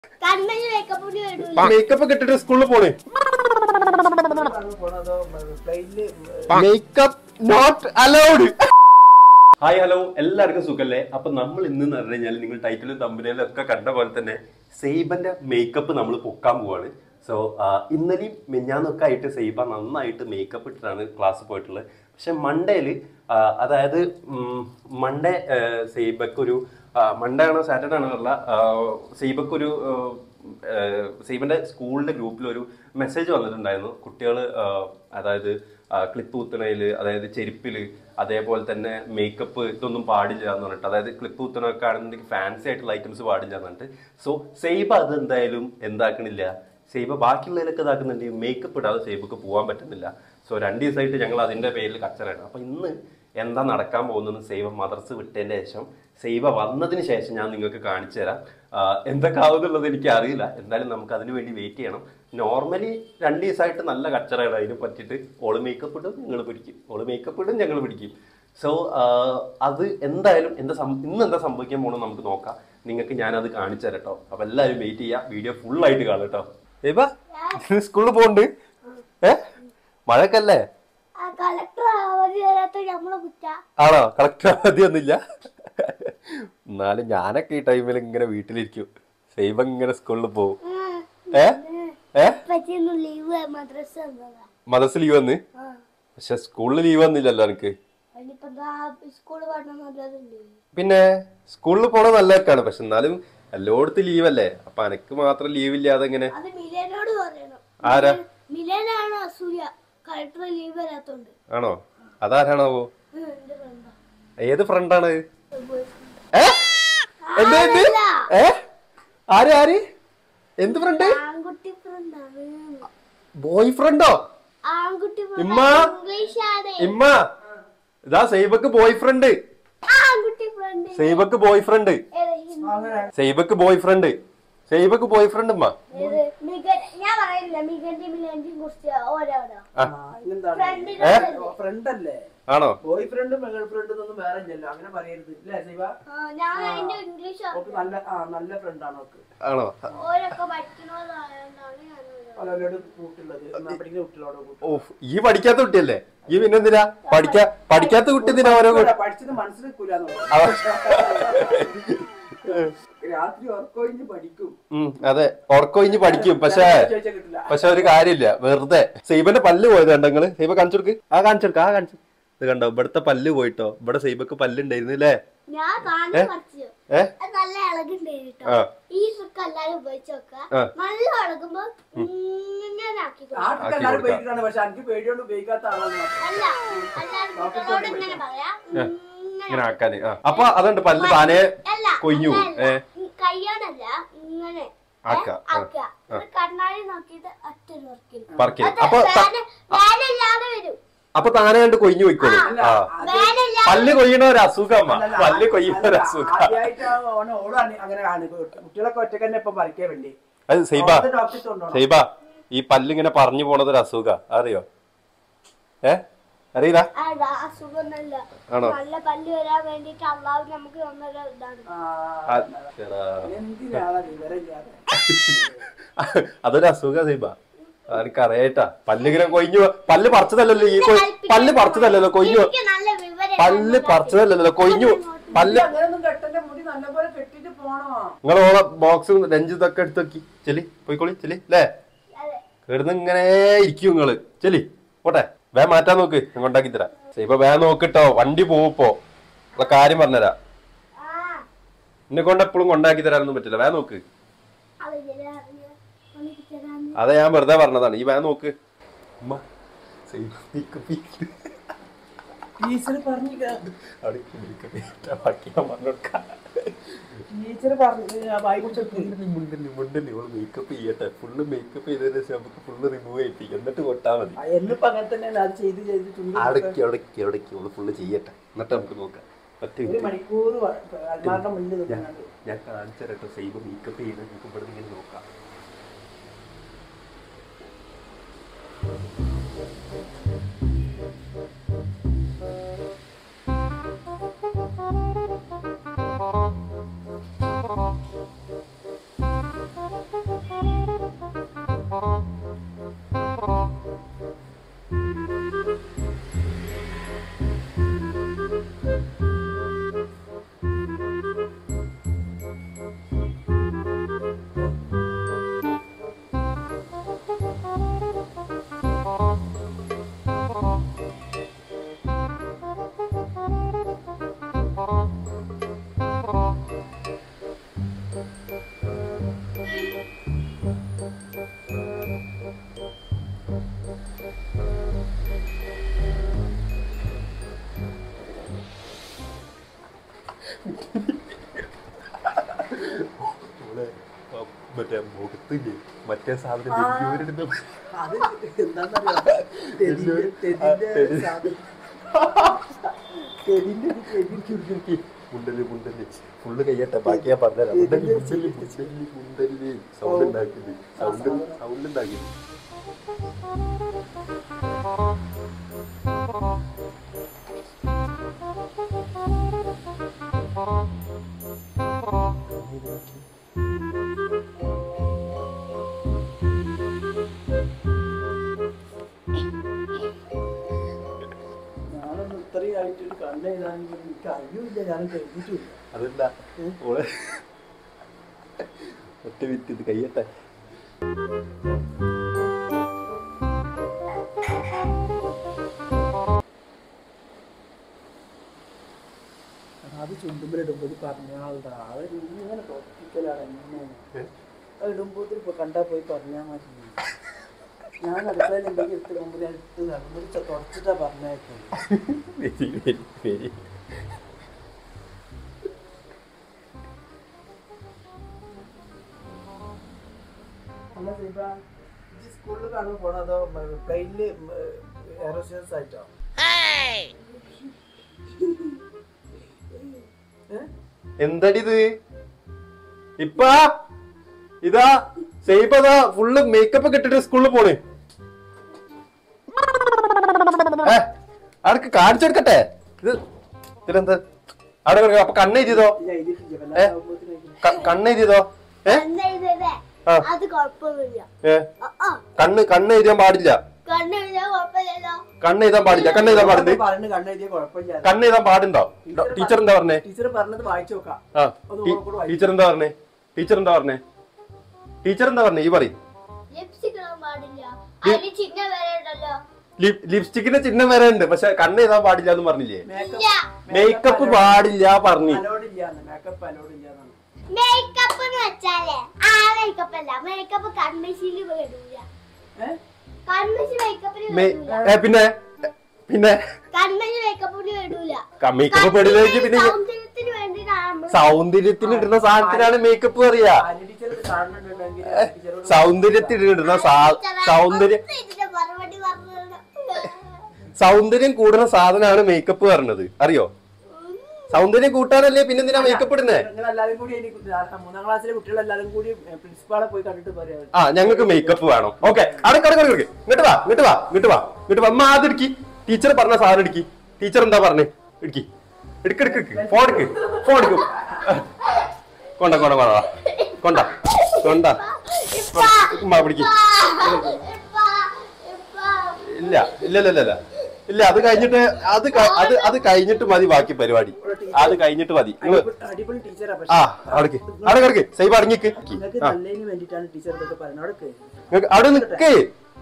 കണ്ണിന് മേക്കപ്പ് പൊടി വരൂല മേക്കപ്പ് ഒക്കെ ഇട്ടിട്ട് സ്കൂളിൽ പോണേ പോണതോ പ്ലെയിനില് makeup not allowed hi hello എല്ലാവർക്കും സുഖല്ലേ അപ്പൊ നമ്മൾ ഇന്ന് എന്ന് പറഞ്ഞു കഴിഞ്ഞാൽ നിങ്ങൾ ടൈറ്റിലും തമ്പനയിലും ഒക്കെ കണ്ട പോലെ തന്നെ സെയ്ബന്റെ മേക്കപ്പ് നമ്മൾ പൊക്കാൻ പോവാണ് സോ ഇന്നലെയും മിഞ്ഞാന്നൊക്കെ ആയിട്ട് സെയ്ബ നന്നായിട്ട് മേക്കപ്പ് ഇട്ടിട്ടാണ് ക്ലാസ് പോയിട്ടുള്ളത് പക്ഷെ മണ്ടേല് അതായത് മൺഡേ സെയ്ബക്കൊരു മൺഡേ ആണോ സാറ്റർഡേ ആണോ അല്ല സെയ്ബക്കൊരു സീബന്റെ സ്കൂളിന്റെ ഗ്രൂപ്പിൽ ഒരു മെസ്സേജ് വന്നിട്ടുണ്ടായിരുന്നു കുട്ടികൾ അതായത് ക്ലിപ്പ് കുത്തണയിൽ അതായത് ചെരുപ്പില് അതേപോലെ തന്നെ മേക്കപ്പ് ഇതൊന്നും പാടില്ല എന്ന് പറഞ്ഞിട്ട് അതായത് ക്ലിപ്പ് കുത്തണൊക്കെ ആണെന്നുണ്ടെങ്കിൽ ഫാൻസി ആയിട്ടുള്ള ഐറ്റംസ് പാടില്ല എന്ന് പറഞ്ഞിട്ട് സോ സെയ്ബ അത് എന്തായാലും എന്താക്കണില്ല സെയ്ബ ബാക്കിയുള്ളതിലൊക്കെ ഇതാക്കുന്നുണ്ടെങ്കിൽ മേക്കപ്പ് ഇടാതെ സെയ്ബക്ക് പോകാൻ പറ്റുന്നില്ല സോ രണ്ട് ദിവസമായിട്ട് ഞങ്ങൾ അതിന്റെ പേരിൽ കച്ചറയാണ് അപ്പൊ ഇന്ന് എന്താ നടക്കാൻ പോകുന്നത് സൈവ മദർസ് വിട്ടതിന്റെ ശേഷം സൈവ വന്നതിന് ശേഷം ഞാൻ നിങ്ങൾക്ക് കാണിച്ചു തരാം ആഹ് എന്തൊക്കെ ആവുന്നുള്ളത് എനിക്ക് അറിയില്ല എന്തായാലും നമുക്ക് അതിന് വേണ്ടി വെയിറ്റ് ചെയ്യണം നോർമലി രണ്ട് ദിവസമായിട്ട് നല്ല കച്ചറയാണ് അതിനെ പറ്റിയിട്ട് ഓള് മേക്കപ്പ് ഇടും ഞങ്ങൾ പിടിക്കും ഓള് മേക്കപ്പ് ഇടും ഞങ്ങൾ പിടിക്കും സോ അത് എന്തായാലും എന്താ സം- ഇന്ന് എന്താ സംഭവിക്കാൻ പോകണം നമുക്ക് നോക്കാം നിങ്ങൾക്ക് ഞാനത് കാണിച്ചു തരാം കേട്ടോ അപ്പൊ എല്ലാവരും വെയിറ്റ് ചെയ്യുക വീഡിയോ ഫുൾ ആയിട്ട് കാണാം കേട്ടോ ഏബാ സ്കൂളിൽ പോകണ്ട് ഏ മഴക്കല്ലേ ആ കളക്ടർ അവധി തരാത്ത നമ്മളെ കുറ്റ ആണോ കളക്ടർ അവധിയൊന്നുമില്ല എന്നാലും ഞാനൊക്കെ ഈ ടൈമിൽ ഇങ്ങനെ വീട്ടിലിരിക്കും സൈബ ഇങ്ങനെ സ്കൂളിൽ പോകും ഏ ഏ പറ്റിയൊന്നും ലീവ് മദ്രസ എന്നതാ മദർസ് ലീവ് വന്ന് ആ പക്ഷെ സ്കൂളിൽ ലീവ് വന്നില്ലല്ലോ എനിക്ക് അതിനിപ്പോ എന്താ സ്കൂള് പഠനം നല്ലതല്ലേ പിന്നെ സ്കൂളിൽ പോണ നല്ലതൊക്കെയാണ് പക്ഷെ എന്നാലും എല്ലായിടത്തും ലീവല്ലേ അപ്പൊ അനക്ക് മാത്രം ലീവ് ഇല്ലാതെ എങ്ങനെ അത് മിലേനോട് പറയണം ആരാ മിലേനാണ് അസൂയ കളക്ടർ ലീവ് വരാത്തോണ്ട് ആണോ അതാരാണാവോ ഉം, എന്റെ ഫ്രണ്ടാ ഏത് ഫ്രണ്ടാണ് ഏ എന്ത് എന്ത് ഏ ആര് ആര് എന്ത് ഫ്രണ്ട് ആൺകുട്ടി ഫ്രണ്ടാണ് ബോയ് ഫ്രണ്ടോ ആൺകുട്ടി ഇമ്മ ഇംഗ്ലീഷ് ആണ് ഇമ്മ ഇതാ സൈബക്ക് ബോയ് ഫ്രണ്ട് ആൺകുട്ടി ഫ്രണ്ട് സൈബക്ക് ബോയ് ഫ്രണ്ട് അങ്ങനെ സൈബക്ക് ബോയ് ഫ്രണ്ട് സൈബക്ക് ബോയ് ഫ്രണ്ട് ഉമ്മ ഞാൻ പറയില്ല മികന്റെ മിലന്റെയും കുറിച്ച് ഓരോരോ ആ, പിന്നെന്താണ് ഫ്രണ്ട് അല്ലേ ആണോ ബോയ് ഫ്രണ്ടും ഗേൾ ഫ്രണ്ടും ഒന്നും വേറെ ഇല്ലല്ലോ അങ്ങനെ പറയരുത് ഇല്ലേ ശിവ ഞാൻ അതിന്റെ ഇംഗ്ലീഷ് ഓക്ക് നല്ല ആ നല്ല ഫ്രണ്ടാണ് ഓക്ക് ആണോ ഓരൊക്കെ പഠിക്കണതായോണ്ടാണ് ഞാൻ ഓരോ- പലരോട് കൂട്ടുള്ളത് എന്നാ പഠിക്കുന്ന കുട്ടികളോട് കൂട്ടും ഓ ഈ പഠിക്കാത്ത കുട്ടിയല്ലേ ഈ പിന്നെന്തിനാ പഠിക്കാ പഠിക്കാത്ത കുട്ടി എന്തിനാ ഓരോ കു- പഠിച്ചത് മനസ്സിലാക്കൂലെന്ന് രാത്രി ഉറക്കൊഴിഞ്ഞ് പഠിക്കും ഉം, അതെ ഉറക്കൊഴിഞ്ഞ് പഠിക്കും പക്ഷേ ചോദിച്ചാൽ കിട്ടില്ല പക്ഷെ ഒരു കാര്യമില്ല വെറുതെ സൈബന്റെ പല്ല് പോയത് കണ്ടോ നിങ്ങള് സൈബ കാണിച്ചു കൊടുക്ക് ആ കാണിച്ചു കൊടുക്ക ആ കാണിച്ചു ഇത് കണ്ടോ ഇവിടുത്തെ പല്ല് പോയിട്ടോ ഇവിടെ സൈബക്ക് പല്ല് ഉണ്ടായിരുന്നു അല്ലേ ഞാൻ കാണി പഠിച്ചു ഏ അത് നല്ല ഇളകുണ്ടായിരുന്നു ആ ഈ ട്രിക്ക് എല്ലാരും ഉപയോഗിച്ച് നോക്കുക ആ. നല്ല ഇളകുമ്പോ ഇങ്ങനെ ആക്കി കൊടുക്കുക. നാട്ടിൽ എല്ലാവരും ഉപയോഗിക്കാണ് പക്ഷെ എനിക്ക് പേടിയോണ്ട് ഉപയോഗിക്കാത്ത ആളാണ് ഞാൻ. അല്ല എല്ലാരും കുട്ടികളോട് ഇങ്ങനെ പറയാ ഇങ്ങനെ ഇങ്ങനെ ആക്കാന് ആ അപ്പൊ അതുകൊണ്ട് പല്ല് താനെ അല്ല കൊഴിഞ്ഞു പോകും. അങ്ങനെയല്ല. ഈ കയ്യോടല്ല ഇങ്ങനെ ഏ, ആക്ക, ആ, ആക്കുക ഒരു കണ്ണാടി നോക്കിയിട്ട് ഒറ്റൊരു വർക്കിൽ പറിക്കല് അപ്പൊ ത- വേനല്ലാതെ വരും അപ്പൊ താനെ കണ്ട് കൊഴിഞ്ഞു പോയിക്കോളും അല്ല, ആ അത് വേനല്ലാതെ പല്ല് കൊയ്യണ ഒരു അസുഖമ്മ അല്ലല്ല, പല്ല് കൊയ്യുന്ന ഒരു അല്ല, അസുഖം ആദ്യായിട്ടാണ് ഓന് ഓളാണ് അങ്ങനെ ആണ് കുട്ടികളൊക്കെ ഒറ്റക്ക് തന്നെ ഇപ്പൊ പറിക്കാൻ വേണ്ടി അത് സൈബ ഡോക്ടറെ കൊണ്ടുപോകണം സൈബ ഈ പല്ല് ഇങ്ങനെ പറഞ്ഞു പോണത് ഒരു അസുഖ അറിയോ ഏ അറിയില്ല ആ, ഇതാ അസുഖമൊന്നുമല്ല ആണോ? നല്ല പല്ല് വരാൻ വേണ്ടിട്ട് അള്ളാഹു നമുക്ക് തന്നൊരു ഇതാണ് ആ, ആ, എടാ. എന്തിനാണ് വിവരമില്ലാതെ അതൊരു അസുഖ സൈബ അതെനിക്ക് അറിയാട്ടാ പല്ല് ഇങ്ങനെ കൊയ്ഞ്ഞു പോ- പല്ല് പറിച്ചതല്ലല്ലോ ഈ കൊയ്- പല്ല് പറിച്ചതല്ലല്ലോ കൊയ്ഞ്ഞു എനിക്ക് നല്ല വിവരം പല്ല് പറിച്ചതല്ലല്ലോ കൊയ്ഞ്ഞു പല്ല് അങ്ങനെയൊന്നും കെട്ടന്റെ മുടി നല്ലപോലെ കെട്ടിട്ട് പോണോ നിങ്ങൾ ഓളെ ബോക്സ് ലഞ്ച് ഇതൊക്കെ എടുത്ത് വെക്കി ചെലി പോയിക്കോളി ചെലി അല്ലേ അതെ കിടന്ന് ഇങ്ങനെ ഇരിക്കും നിങ്ങള് ചെലി പോട്ടെ വേ മാറ്റാൻ നോക്ക് ഞാൻ കൊണ്ടാക്കി തരാം ഇപ്പൊ വേ നോക്കിട്ടോ വണ്ടി പോവുപ്പോ ഉള്ള കാര്യം പറഞ്ഞുതരാം ആ എന്നെ കൊണ്ട് എപ്പോഴും കൊണ്ടാക്കി തരാനൊന്നും പറ്റില്ല വേ നോക്ക് അത് ഇതിലെ അറിഞ്ഞ് എനിക്ക് തരാന്ന് അതെ ഞാൻ വെറുതെ പറഞ്ഞതാണ് ഈ വേ നോക്ക് ഉമ്മ, സൈബ makeup ചെയ്യിക്ക്. ടീച്ചർ പറഞ്ഞു അവിടെ ഇരിക്ക്, makeup ചെയ്തിട്ടാ ബാക്കി ഞാൻ പറഞ്ഞുകൊടുക്കാം. ടീച്ചർ പറഞ്ഞു വായി കുറിച്ചൊക്കെ മുണ്ടല്ലേ, മുണ്ടല്ലേ, മുണ്ടല്ലേ, ഓള് മേക്കപ്പ് ചെയ്യട്ടെ ഫുള്ള് മേക്കപ്പ് ചെയ്തതിന് ശേഷം നമുക്ക് ഫുള്ള് റിമൂവ് ചെയ്യിപ്പിക്കും എന്നിട്ട് കൊട്ടാ മതി എന്നിപ്പോ അങ്ങനെ തന്നെയാണ് അത് ചെയ്ത് ചെയ്ത് ചുണ്ടി അടക്കി അടക്കി അടക്കി ഓള് ഫുള്ള് ചെയ്യട്ടെ എന്നിട്ട് നമുക്ക് നോക്കാം ഒറ്റ ഒരു minute. മണിക്കൂർ അൽമാറിന്റെ മുന്നിൽ ഞാൻ നിൽക്കുന്നുണ്ട് ഞാൻ കാണിച്ചു തരട്ടോ സൈബ് മേക്കപ്പ് ചെയ്യുന്നത് നമുക്ക് ഇവിടെ ഇങ്ങനെ നോക്കാം മറ്റേ മുഖത്തില്ലേ മറ്റേ സാധനം വലിയൊരിടുന്ന അത് എന്താന്നറിയോ തെരിന്റെ തെരിന്റെ സാധനം തെരിന്റെ തെരി മുണ്ടല് മുണ്ടല് ഫുള്ള് കയ്യട്ടെ ബാക്കി ഞാൻ പറഞ്ഞുതരാം മുണ്ടല് മുണ്ടല് മുണ്ടല് മുണ്ടല് സൗണ്ട് ഉണ്ടാക്കിയത് സൗണ്ട് സൗണ്ട് ഉണ്ടാക്കിയത് ഞാനൊന്നും ഇത്രയും ആയിട്ടൊരു കണ്ണെഴുതാനെങ്കിൽ എനിക്ക് അറിയില്ല ഞാൻ കഴിഞ്ഞിട്ടില്ല അതല്ല ഓളെ ഒറ്റ വിറ്റ് ഇത് കയ്യട്ടെ അത് ചുണ്ടുമ്പിലിടുമ്പോൾ ഇത് പറഞ്ഞാളുടെ അത് ഇങ്ങനെ തോപ്പിക്കലാണ് എന്നെ അത് ഇടുമ്പോൾ ഇപ്പൊ കണ്ടാ പോയി പറഞ്ഞാൽ മതി ഞാൻ അടുക്കളയിൽ എന്തെങ്കിലും എടുത്ത് മുമ്പിൽ എടുത്ത് നടന്നിട്ട് തുടച്ചിട്ടാ പറഞ്ഞേക്കുന്നത് വെരി വെരി വെരി അല്ല സീബ ഈ സ്കൂളിൽ കാണാൻ പോണോ അതോ പ്ലെയിനില് എയറോസ്റ്റേഴ്സ് ആയിട്ടോ ഏ? എന്താടി ഇത് ഇപ്പ ഇതാ സൈബതാ ഫുള്ള് മേക്കപ്പ് ഒക്കെ ഇട്ടിട്ട് സ്കൂളിൽ പോണ് ഏ അവർക്ക് കാണിച്ചു കൊടുക്കട്ടെ ഇത് ഇതിലെന്താ അവിടെ കിടക്ക്. അപ്പൊ കണ്ണെഴുതിയതോ ഇല്ല, എഴുതിയിട്ടില്ല. ഏ? വല്ലാതെ ആവുമ്പോഴത്തേനും എഴുതി. കണ്ണെഴുതിയതോ ഏ എന്താ ഇതേ ആ. അത് കുഴപ്പമൊന്നുമില്ല ഏ ആ, ആ. കണ്ണ് കണ്ണ് എഴുതാൻ പാടില്ല കണ്ണ് എഴുതാൻ കുഴപ്പമില്ലല്ലോ കണ്ണ് എഴുതാൻ പാടില്ല കണ്ണ് എഴുതാൻ പാടില്ല പറഞ്ഞു കണ്ണെഴുതിയ കുഴപ്പമില്ല കണ്ണ് എഴുതാൻ പാടുണ്ടോ ടീച്ചർ എന്താ പറഞ്ഞേ ടീച്ചർ പറഞ്ഞത് വായിച്ചു നോക്കാം ആ ഒന്ന് ടീ- ഓളെ കൂടെ വായിക്ക്. ടീച്ചർ എന്താ പറഞ്ഞേ ടീച്ചർ എന്താ പറഞ്ഞേ ടീച്ചർ എന്താ പറഞ്ഞേ ഈ പറയും ലിപ്സ്റ്റിക് ഇടാൻ പാടില്ല അതിന് ചിഹ്ന വരെ ഉണ്ടല്ലോ ലിപ്സ്റ്റിക്കിന്റെ ചിഹ്നം വരെ ഉണ്ട് പക്ഷെ കണ്ണ് എഴുതാൻ പാടില്ല എന്ന് പറഞ്ഞില്ലേ മേക്കപ്പ് ഇല്ല മേക്കപ്പ് പാടില്ല പറഞ്ഞു അലോഡ് ഇല്ലാന്ന് മേക്കപ്പ് അലോഡ് ഇല്ലാന്നാണ് മേക്കപ്പ് എന്ന് വെച്ചാലേ ആ മേക്കപ്പ് അല്ല മേക്കപ്പ് കൺമശിയിൽ ഇടൂല ഏഹ് കൺമശി മേക്കപ്പിന് മേ- ഇടൂല ഏ, പിന്നെ പിന്നെ കൺമശി മേക്കപ്പിന് ഇടൂല മേക്കപ്പ് പെടുന്നെങ്കിൽ പിന്നെ സൗന്ദര്യത്തിന് വേണ്ടിയിട്ടാണ് നമ്മള് സൗന്ദര്യത്തിന് ഇടുന്ന സാധനത്തിനാണ് മേക്കപ്പ് അറിയാ ആര്യ ടീച്ചർ കാണുന്നുണ്ടെങ്കിൽ ടീച്ചറോട് സൗന്ദര്യത്തിന് ഇടുന്ന സാ- സൗന്ദര്യം ഒന്നും ഇതിന്റെ മറുപടി പറഞ്ഞത് സൗന്ദര്യം കൂടുന്ന സാധനമാണ് മേക്കപ്പ് പറഞ്ഞത് അറിയോ സൗന്ദര്യം കൂട്ടാനല്ലേ പിന്നെന്തിനാ മേക്കപ്പ് ഇടുന്നേ നിങ്ങൾ എല്ലാവരും കൂടി എനിക്ക് മൂന്നാം ക്ലാസ്സിലെ കുട്ടികൾ എല്ലാവരും കൂടി പ്രിൻസിപ്പാളെ പോയി കണ്ടിട്ട് പറയാം ആ ഞങ്ങൾക്ക് മേക്കപ്പ് വേണം ഓക്കെ അടക്ക് അടക്ക് അടക്ക് ഇങ്ങോട്ട് വാ ഇങ്ങോട്ട് വാ ഇങ്ങോട്ട് വാ ഇങ്ങോട്ട് വാ അമ്മ ആദ്യം ഇടുക്കി ടീച്ചർ പറഞ്ഞ സാധനം ഇടുക്കി ടീച്ചർ എന്താ പറഞ്ഞേ ഇടുക്കി എടുക്ക് എടുക്ക് എടുക്ക് ഫോൺ എടുക്ക് ഫോൺ എടുക്കും കൊണ്ട കൊണ്ട കൊണ്ട വാ. കൊണ്ട കൊണ്ട ഇപ്പാ, ഉമ്മ പിടിക്ക് ഇപ്പാ, ഇപ്പാ. ഇല്ല ഇല്ല ഇല്ല ഇല്ല ഇല്ല ഇല്ല അത് കഴിഞ്ഞിട്ട് അത് ക- അത് അത് കഴിഞ്ഞിട്ട് മതി ബാക്കി പരിപാടി അത് കഴിഞ്ഞിട്ട് മതി ഇങ്ങ് അടിപൊളി- അടിപൊളി ടീച്ചറാ ആ അടക്ക് അവിടെ കിടക്ക് സൈബ് അടങ്ങിക്ക് നിങ്ങൾക്ക് ആ നല്ലതിന് വേണ്ടിയിട്ടാണ് ടീച്ചർ ഇതൊക്കെ പറയുന്നത് അവിടെ കേറ്. ഇങ്ങക്ക് അവിടെ നിക്ക്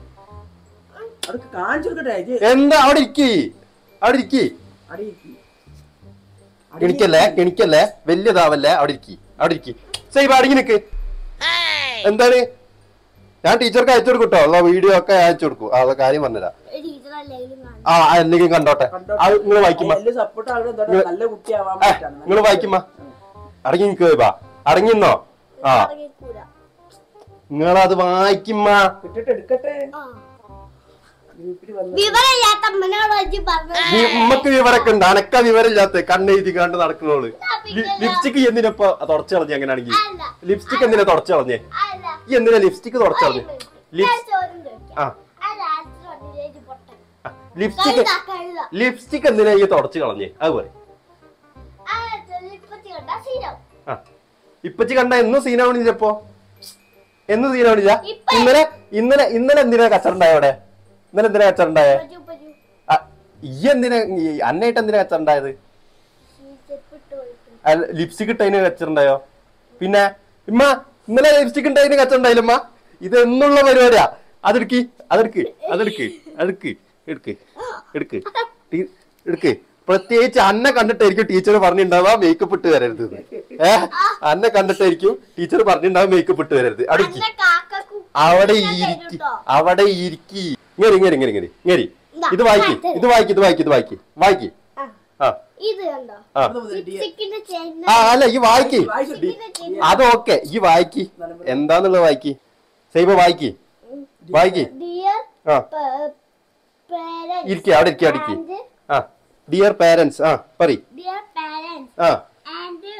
അവിടെ കാണിച്ചു കൊടുക്കട്ടെ ഇത് എന്താ അവിടെ ഇരിക്കി അവിടെ ഇരിക്കി അടി ഇരിക്ക്. അടി കിണിക്കല്ലേ കിണിക്കല്ലേ വലിയതാവല്ലേ അവിടെ ഇരിക്കി അവിടെ ഇരിക്കി സൈബ് അടങ്ങി നിക്ക് എന്താണ് ഞാൻ ടീച്ചർക്ക് അയച്ചു കൊടുക്കും കേട്ടോ ഉള്ള വീഡിയോ ഒക്കെ അയച്ചു കൊടുക്കും ആ ഉള്ള കാര്യം പറഞ്ഞുതരാം ഒരു ടീച്ചർ അല്ലെങ്കിലും കാണും ആ എന്തെങ്കിലും കണ്ടോട്ടെ അത് നിങ്ങൾ വായിക്കുമ്പോ അതില് സപ്പോർട്ട് ആവുന്നത് എന്താ നല്ല കുട്ടിയാവാൻ വേണ്ടിയിട്ടാണ് നിങ്ങൾ വായിക്കുമ്പോ അടങ്ങി നിക്ക് ബാ അടങ്ങിന്നോ ആ ഇറങ്ങിക്കൂല നിങ്ങളത് വായിക്കുമ്മ കിട്ടിട്ട് എടുക്കട്ടെ ആ. ഗ്രൂപ്പിൽ വന്ന് വിവരമില്ലാത്ത അമ്മനോട് വെച്ച് പറഞ്ഞത് നീ ഉമ്മക്ക് വിവരൊക്കെ ഉണ്ട് അനക്ക വിവരമില്ലാത്ത കണ്ണെഴുതി കണ്ട് നടക്കണോള് ലിപ്സ്റ്റിക് എന്തിനപ്പോ തുടച്ചു കളഞ്ഞ എങ്ങനെയാണെങ്കിൽ അല്ല ലിപ്സ്റ്റിക് എന്തിനാ തുടച്ചു കളഞ്ഞേ അല്ല ഈ എന്തിനാ ലിപ്സ്റ്റിക് തുടച്ചു കളഞ്ഞേ ഞാൻ ലിപ്സ് ചോദ്യം ചോദിക്കാം ആ ആ രാത്രി വണ്ടിയിലേക്ക് പൊട്ടൻ ലിപ്സ്റ്റിക് കഴുതാ കഴുതാ ലിപ്സ്റ്റിക് എന്തിനാ ഈ തുടച്ചു കളഞ്ഞേ അതുപോലെ ആ ചെല്ലിപ്പത്തി കണ്ടാ ശീലം ആ ഇപ്പച്ചി കണ്ട എന്നും സീനാവണില്ലപ്പോ എന്നും സീനാവണില്ല ഇപ്പൊ- ഇന്നലെ ഇന്നലെ ഇന്നലെ എന്തിനാ കച്ചറുണ്ടായ അവിടെ ഇന്നലെ എന്തിനാ കച്ചറുണ്ടായേ പറ്റു പറ്റു ആ, ഈ എന്തിനാ ഈ അന്നായിട്ട് എന്തിനാ കച്ചറുണ്ടായത് ചെപ്പിട്ട് പോയിട്ട് ലിപ്സ്റ്റിക് ഇട്ടതിന് കച്ചറുണ്ടായോ പിന്നെ ഇമ്മ ഇന്നലെ ലിപ്സ്റ്റിക് ഇട്ടതിന് കച്ചറുണ്ടായില്ലമ്മ ഇത് എന്നുള്ള പരിപാടിയാ അതെടുക്ക് അതെടുക്ക് അതെടുക്ക് അതെടുക്ക് എടുക്ക് എടുക്ക് ടീ- എടുക്ക് പ്രത്യേകിച്ച് അന്നെ കണ്ടിട്ടായിരിക്കും ടീച്ചർ പറഞ്ഞിട്ടുണ്ടാവുക മേക്കപ്പ് ഇട്ട് വരരുത് എന്ന്. ഏ അന്നെ കണ്ടിട്ടായിരിക്കും ടീച്ചർ പറഞ്ഞിട്ടുണ്ടാവും മേക്കപ്പ് ഇട്ട് വരരുത് അടുക്കി അന്ന കാക്കക്കു അവിടെ ഞാൻ ഇരിക്കി തരുട്ടോ. അവിടെ ഇരിക്കി ഇങ്ങനെ ഇങ്ങനെ ഇങ്ങനെ ഇങ്ങനെ ഇങ്ങനെ ഇതാ, ഇത് വായിക്ക് ഞാൻ ഇത് വായിക്ക് ഇത് വായിക്ക് ഇത് വായിക്ക് വായിക്ക് ആ. ആ ഇത് കണ്ടോ ആ ലിപ്സ്റ്റിക്കിന്റെ ചെയിൻ ആ അല്ല ഈ വായിക്ക് ലിപ്സ്റ്റിക്കിന്റെ ചെയിൻ അത് ഓക്കെ ഈ വായിക്ക് എന്താന്നുള്ളത് വായിക്ക് സൈബ വായിക്ക് വായിക്ക് ഡിയർ ആ പേരൻസ് ഇരിക്കുക അവിടെ ഇരിക്കുക അവിടെ ഇരിക്കുക ആൻഡ് ആ ഡിയർ പാരന്റ്സ് ആ പറ ഡിയർ പേരൻസ് ആ ആൻഡ്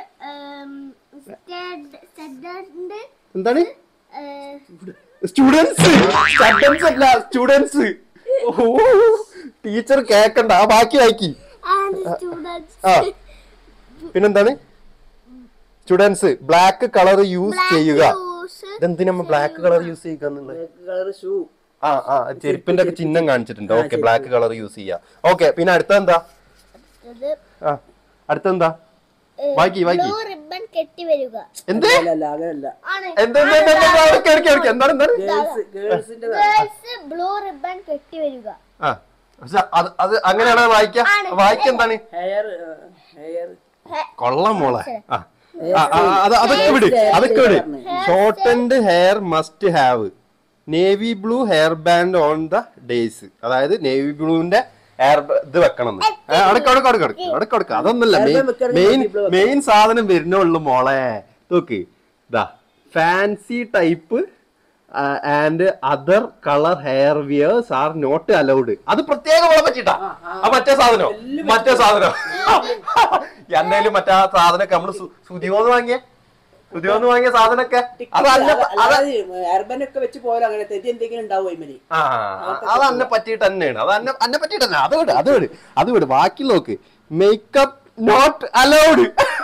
സ്റ്റഡന്റ് എന്താണ് സ്റ്റുഡൻസ് സ്റ്റുഡൻസ് അല്ല സ്റ്റുഡൻസ് ടീച്ചർ കേക്കണ്ട ആ ബാക്കി വായിക്കി ആൻഡ് സ്റ്റുഡൻസ് ആ പിന്നെന്താണ് സ്റ്റുഡൻസ് ബ്ലാക്ക് കളർ യൂസ് ചെയ്യുക ഇതെന്തിനമ്മ ബ്ലാക്ക് കളർ യൂസ് ചെയ്യുക എന്നുള്ളത് കളർ ഷൂ ആ ആ ചെരുപ്പിന്റെ ഒക്കെ ചിഹ്നം കാണിച്ചിട്ടുണ്ട് ഓക്കെ ബ്ലാക്ക് കളർ യൂസ് ചെയ്യാം ഓക്കെ പിന്നെ അടുത്തെന്താ ആ അടുത്തെന്താ വായിക്കി വായിക്കി ബ്ലൂ റിബൺ കെട്ടി വരിക എന്ത് അല്ല അല്ല അങ്ങനല്ല ആണ് എന്താ എന്താ, എന്താ, എന്താ, അവിടേക്ക്, അവിടേക്ക്, അവിടേക്ക്. എന്താണ് എന്താണ് ഗേൾസ് ഗേൾസിന്റെ ഗേൾസ് ബ്ലൂ റിബൺ കെട്ടി വരിക ആ പക്ഷെ അത് അത് അങ്ങനെയാണ് വായിക്ക വായിക്ക എന്താണ് ഹെയർ ഹെയർ കൊള്ളാം മോളെ ആ ആ, ആ, അത് അതൊക്കെ വിട് അതൊക്കെ വിട് shortened hair must have navy blue hair band on the days അതായത് നേവി ബ്ലൂവിന്റെ ഹെയർ ഇത് വെക്കണം എന്ന്. ഏ, അടക്ക് അടക്ക് അടക്ക് അടക്ക് അടക്ക് അടക്ക് അതൊന്നല്ല Hair മെയിൻ band വെക്കുകയാണെങ്കിൽ മെയിൻ navy blue വെക്കണം. മെയിൻ സാധനം വരുന്നുള്ളു മോളെ നോക്ക് ഇതാ fancy type and other colour hair wears are not allowed അത് പ്രത്യേകം മോളെ പറ്റിട്ടാ ആ മറ്റേ സാധനം മറ്റേ സാധനം എന്തായാലും മറ്റേ ആ സാധനമൊക്കെ നമ്മള് സു- സുതിയോന്ന് വാങ്ങിയ സുതിയോന്ന് വാങ്ങിയ സാധനമൊക്കെ അത് അന്നെ പ- അത് അർബൻ ഒക്കെ വെച്ച് പോയാലും അങ്ങനെ തെറ്റി എന്തെങ്കിലും ഉണ്ടാവും ഇമനി ആ അത് അന്നെ പറ്റിയിട്ട് തന്നെയാണ് അത് അന്നെ അന്നെ പറ്റിയിട്ട് തന്നെ അത് വിട് അത് വിട് അത് വിട് ബാക്കി നോക്ക് makeup not allowed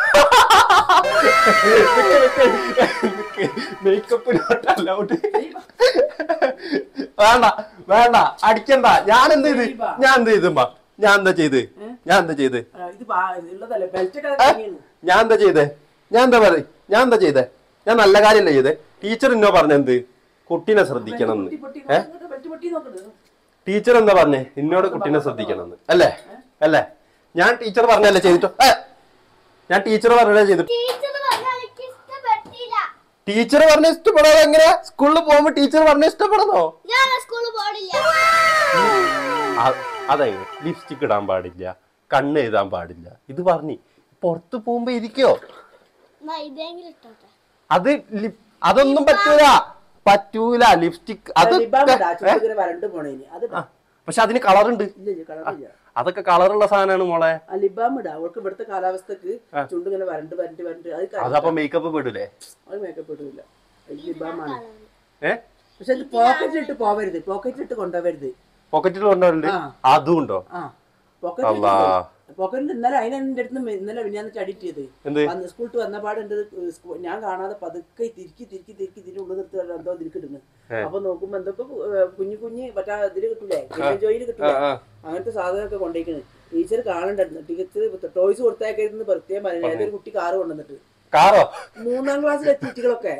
makeup not allowed വേണ്ട വേണ്ട അടിക്കണ്ട ഞാൻ എന്ത് ചെയ്ത് ഞാൻ എന്ത് ചെയ്തുമ്മ ഞാൻ എന്താ ചെയ്ത് ഞാൻ എന്താ ചെയ്ത് ഇത് പാ- ഉള്ളതല്ലേ ബെൽറ്റ് ഒക്കെ ഏ? വാങ്ങിയിരുന്നു. ഞാൻ എന്താ ചെയ്തേ ഞാൻ എന്താ പറ ഞാൻ എന്താ ചെയ്തേ ഞാൻ നല്ല കാര്യമല്ലേ ചെയ്തേ ടീച്ചർ എന്നോ പറഞ്ഞെന്ത് കുട്ടീനെ ശ്രദ്ധിക്കണം എന്ന് പൊട്ടി പൊട്ടി ഏ നോക്കട്ടെ, ബെൽറ്റ് പൊട്ടി നോക്കട്ടെ. ടീച്ചർ എന്താ പറഞ്ഞേ നിന്നോട് കുട്ടീനെ ശ്രദ്ധിക്കണം എന്ന് അല്ലേ അല്ലേ ഞാൻ ടീച്ചർ പറഞ്ഞല്ലേ ചെയ്തിട്ടോ ഏ ഞാൻ ടീച്ചർ പറഞ്ഞല്ലേ ചെയ്തിട്ട് ടീച്ചർ പറഞ്ഞാൽ എനിക്ക് ഇഷ്ടപ്പെട്ടില്ല ടീച്ചർ പറഞ്ഞ ഇഷ്ടപ്പെടാതെ എങ്ങനെ സ്കൂളിൽ പോകുമ്പോ ടീച്ചർ പറഞ്ഞ ഇഷ്ടപ്പെടണോ ഞാൻ സ്കൂളിൽ പോണില്ല അ- അതെ ലിപ്സ്റ്റിക് ഇടാൻ പാടില്ല കണ്ണ് എഴുതാൻ പാടില്ല ഇത് പറഞ്ഞ് പുറത്ത് പോകുമ്പോ ഇരിക്കോ എന്നാ ഇതെങ്കിലും ഇട്ടോട്ടെ അത് lip- അതൊന്നും പറ്റൂല പറ്റൂല ലിപ്സ്റ്റിക് അത് ലിബാം ഇടാ, ചുണ്ട് ഇങ്ങനെ വരണ്ട് പോണേന് അത് ഇടാ. പക്ഷെ അതിന് കളറുണ്ട് ഇല്ല ഇല്ല കളറില്ല അതൊക്കെ കളറുള്ള സാധനമാണ് മോളെ ആ ലിബാം ഇടാ അവൾക്ക് ഇവിടുത്തെ കാലാവസ്ഥക്ക് ചുണ്ട് ഇങ്ങനെ വരണ്ട് വരണ്ട് വരണ്ട് അത് ക- അതപ്പൊ മേക്കപ്പ് പെടൂലേ അത് മേക്കപ്പ് ഇടില്ല ലിബാമാണ് ഏ പക്ഷെ അത് പോക്കറ്റിലിട്ട് പോവരുത് പോക്കറ്റിലിട്ട് കൊണ്ടുപോവരുത് പോക്കറ്റിൽ കൊണ്ടുവരണ്ട് ആ. അതും ഉണ്ടോ ആ പോക്കറ്റിൽ അല്ലാ. പോക്കറ്റിൽ ഇന്നലെ അതിനെ എന്റെ അടുത്ത് ഇന്നലെ ഞാൻ ചടിറ്റിയത് എന്ത് വന്ന് സ്കൂളിട്ട് വന്ന പാട് എന്റെ സ്കൂ- ഞാൻ കാണാതെ പതുക്കെ തിരിക്കി തിരിക്കി തിരിക്കി ഇതിന്റെ ഉള്ളിൽ നിർത്തി എന്തോ തിരിക്കിടുന്നു അപ്പൊ നോക്കുമ്പോ എന്തൊക്കെ ഏ, കുഞ്ഞു കുഞ്ഞ് മറ്റേ ഇതില് കിട്ടൂലേ ജോയില് കിട്ടൂലേ ആ, ആ. അങ്ങനത്തെ സാധനമൊക്കെ കൊണ്ടേക്കണ് ടീച്ചർ കാണണ്ടായിരുന്നു ടീച്ചർ ടോയ്സ് കൊടുത്തേക്കരുന്ന് പ്രത്യേകം പറഞ്ഞു ഏതൊരു കുട്ടി കാറ് കൊണ്ടുവന്നിട്ട് കാറോ മൂന്നാം ക്ലാസ്സിലെ ടീച്ചറുകളൊക്കെ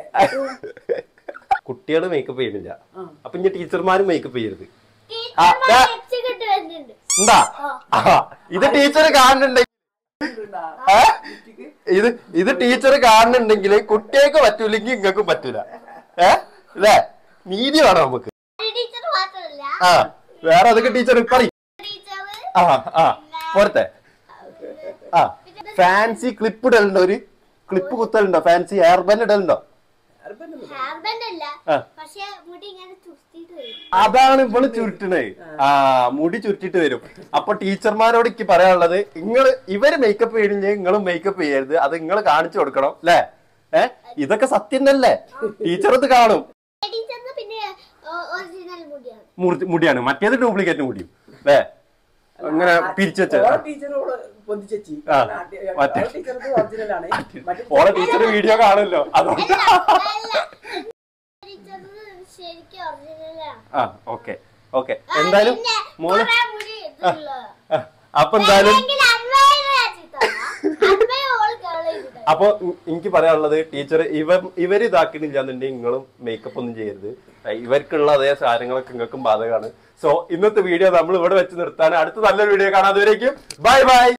കുട്ടികൾ മേക്കപ്പ് ചെയ്യുന്നില്ല ആ. അപ്പൊ ഇനി ടീച്ചർമാരും മേക്കപ്പ് ചെയ്യരുത് ടീച്ചർ ദാ. ലിപ്സ്റ്റിക് ഇട്ട് വരുന്നുണ്ട് എന്താ ആ, ഇത് ടീച്ചർ കാണുന്നുണ്ടെങ്കിൽ ഏ? ഇത് ഇത് ടീച്ചർ കാണുന്നുണ്ടെങ്കിൽ കുട്ടികൾക്ക് പറ്റൂലെങ്കിൽ ഇങ്ങൾക്കും പറ്റൂല ഏ അല്ലേ നീതി വേണം നമുക്ക് ടീച്ചർ മാത്രമല്ല ആ വേറെ അതൊക്കെ ടീച്ചർ പറയും ടീച്ചർ ആ ആ പോരത്തെ ആ ഫാൻസി ക്ലിപ്പ് ഇടലുണ്ടോ ഒരു ക്ലിപ്പ് കുത്തലുണ്ടോ ഫാൻസി ഹെയർ ബാൻഡ് ഇടലുണ്ടോ ഹാർബൻഡ് അല്ല ആ. പക്ഷെ മുടി ഇങ്ങനെ ചുരുട്ടിട്ട് വരും അതാണ് ഇവള് ചുരുട്ടണേ ആ മുടി ചുരുട്ടിട്ട് വരും അപ്പൊ ടീച്ചർമാരോട് എനിക്ക് പറയാനുള്ളത് നിങ്ങൾ ഇവര് മേക്കപ്പ് ചെയ്യണില്ലേ നിങ്ങളും മേക്കപ്പ് ചെയ്യരുത് അത് നിങ്ങൾ കാണിച്ചു കൊടുക്കണം അല്ലേ ഏ ഇതൊക്കെ സത്യം തന്നെയല്ലേ ടീച്ചർ ഇത് കാണും ടീച്ചറിന് പിന്നെ ഒറിജിനൽ മുടിയാണ് മുറി- മുടിയാണ് മറ്റേത് ഡ്യൂപ്ലിക്കേറ്റ് മുടിയും അല്ലേ അങ്ങനെ പിരിച്ചു വെച്ച ടീച്ചറോട് പൊന്തിച്ചി ആ, മറ്റേ- ടീച്ചർക്ക് ഒറിജിനലാണ് മറ്റേ ഓളെ ടീച്ചർ വീഡിയോ കാണുമല്ലോ അതുകൊണ്ട് ടീച്ചറിന് ശരിക്കും ഒറിജിനലാണ് ആ ഓക്കെ ഓക്കെ എന്തായാലും പിന്നെ മോള് കുറെ മുടി ഇതുള്ള ആ, അപ്പൊ എന്തായാലും അല്ലെങ്കിൽ അൻവയിനെ ചീത്ത അൻവയ ഓള് കേള ചെയ്തിട്ട് അപ്പൊ ഉം എനിക്ക് പറയാനുള്ളത് ടീച്ചർ ഇവർ ഇവർ ഇതാക്കണില്ല എന്നുണ്ടെങ്കിൽ നിങ്ങളും മേക്കപ്പ് ഒന്നും ചെയ്യരുത് ഏ, ഇവർക്കുള്ള അതേ സാധനങ്ങളൊക്കെ നിങ്ങൾക്കും ബാധകമാണ് സോ ഇന്നത്തെ വീഡിയോ നമ്മൾ ഇവിടെ വെച്ച് നിർത്താൻ അടുത്ത നല്ലൊരു വീഡിയോ കാണാതെ ബൈ ബൈ